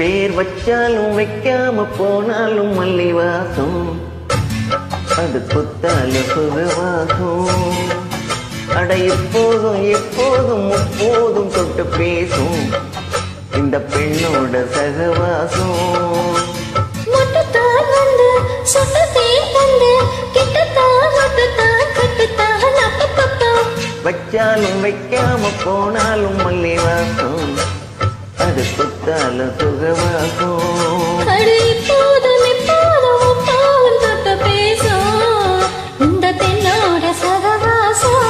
பேர் வச்சாலும் வைக்காம போனாலும் மல்லி வாசம் அது குத்தால சுகவாசம் அட எப்போதும் எப்போதும் முப்போதும் தொட்டு பேசும் இந்த பெண்ணோட சகவாசம் முட்டுத்தான் வந்து சுட்டுத்தேன் தந்து கிட்டத்தான் முட்டுத்தான் கட்டுத்தான் அப்பப்பப்பா வச்சாலும் வைக்காம போனாலும் மல்லி வாசம் அது குத்தால சுகவாசம் அடு இப்போதும் எப்போதும் உப்பாவும் தொட்டு பேசும் இந்த பெண்ணோட சகவாசம்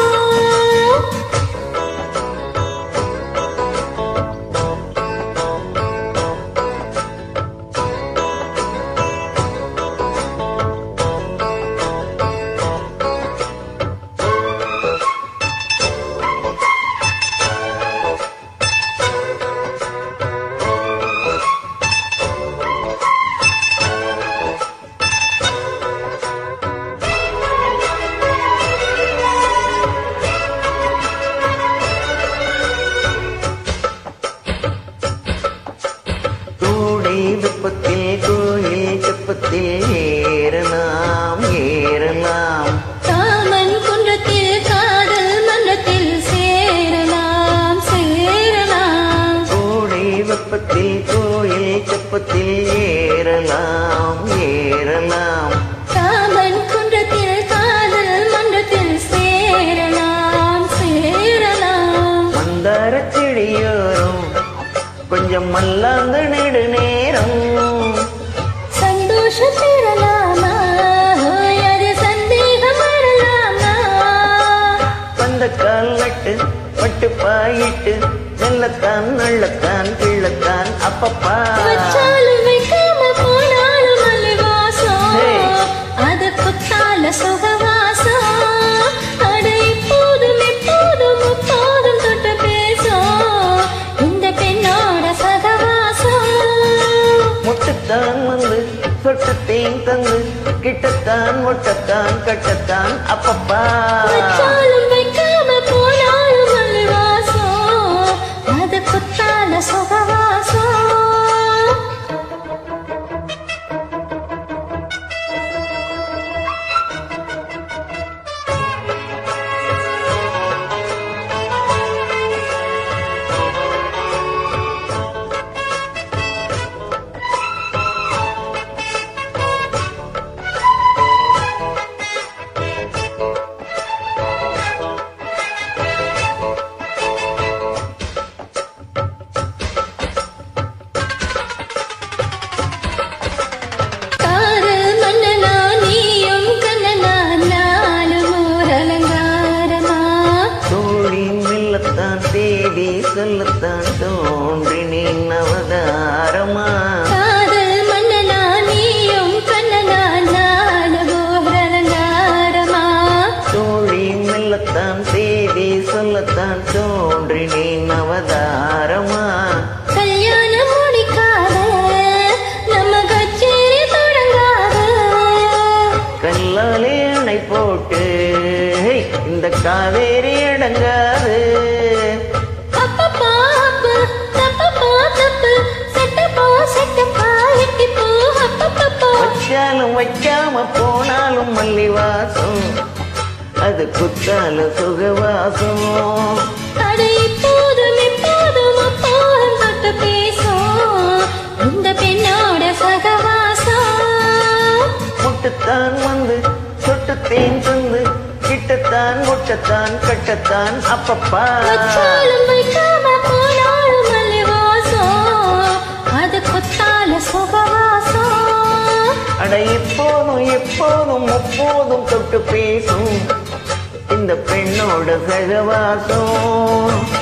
கூடை வெப்பத்தில் கோயில் தெப்பத்தில் ஏறலாம் ஏறலாம் காமன் குன்றத்தில் காதல் மன்றத்தில் சேரலாம் சேரலாம் கோடை வெப்பத்தில் கோயில் தெப்பத்தில் ஏறலாம் ஏறலாம் காமன் குன்றத்தில் காதல் மன்றத்தில் சேரலாம் சேரலாம் மந்தார செடியோரம் கொஞ்சம் மல்லாந்த நெடு நேரம் சந்தோஷம் பெறலாமா அது சந்தேகம் வரலாமா வந்த கால் நட்டு பட்டு பாயிட்டு மெல்லத்தான் நள்ளத்தான் கிள்ளத்தான் அப்பப்பா வச்சாலும் வைக்காம போனாலும் மல்லிவாசம் Hey. அது குத்தால சுகவாசம் அட இப்போதும் எப்போதும் முப்போதும் தொட்டு பேசும் இந்த பெண்ணோட சகவாசம் முட்டுத்தான் வந்து சொட்டத்தையும் தந்து கிட்டத்தான் முட்டத்தான் கட்டத்தான் அப்பப்பா வச்சாலும் வைக்காம போனாலும் மல்லிவாசம் அது குத்தால சுகவாசம் காதல் மன்னனா நீயும் கண்ணனா நாலு ஊரலங்காரமா தோழி மெல்லத்தான் தேடி சொல்லத்தான் தோன்றி நீ அவதாரமா காதல் மன்னனா நீயும் கண்ணனா நாலு ஊரலங்காரமா தோழி மெல்லத்தான் தேடி சொல்லத்தான் தோன்றி நீ அவதாரமா கல்யாணம் முடிக்காத நம்ம கச்சேரி தொடங்காத கல்லாலே அணை போட்டு ஹே, இந்த காவேரி அடங்காது அப்பப்பா அப்பு தப்பப்பா தப்பு செட்டப்பா செட்டப்பா எட்டிப்போ அப்பப்பப்பா வச்சாலும் வைக்காம போனாலும் மல்லி வாசம் அது குத்தால சுகவாசம் அட இப்போதும் எப்போதும் அப்போதும் தொட்டு பேசும் இந்த பெண்ணோட சகவாசம் முட்டுத்தான் வந்து சொட்டுத்தேன் தந்து கிட்டத்தான் முட்டத்தான் கட்டத்தான் அப்பப்பா வச்சாலும் வைக்காம போனாலும் மல்லிவாசம் அது கொத்தால சுகவாசம் அட எப்போதும் எப்போதும் முப்போதும் தொட்டு பேசும் இந்த பெண்ணோட சகவாசம்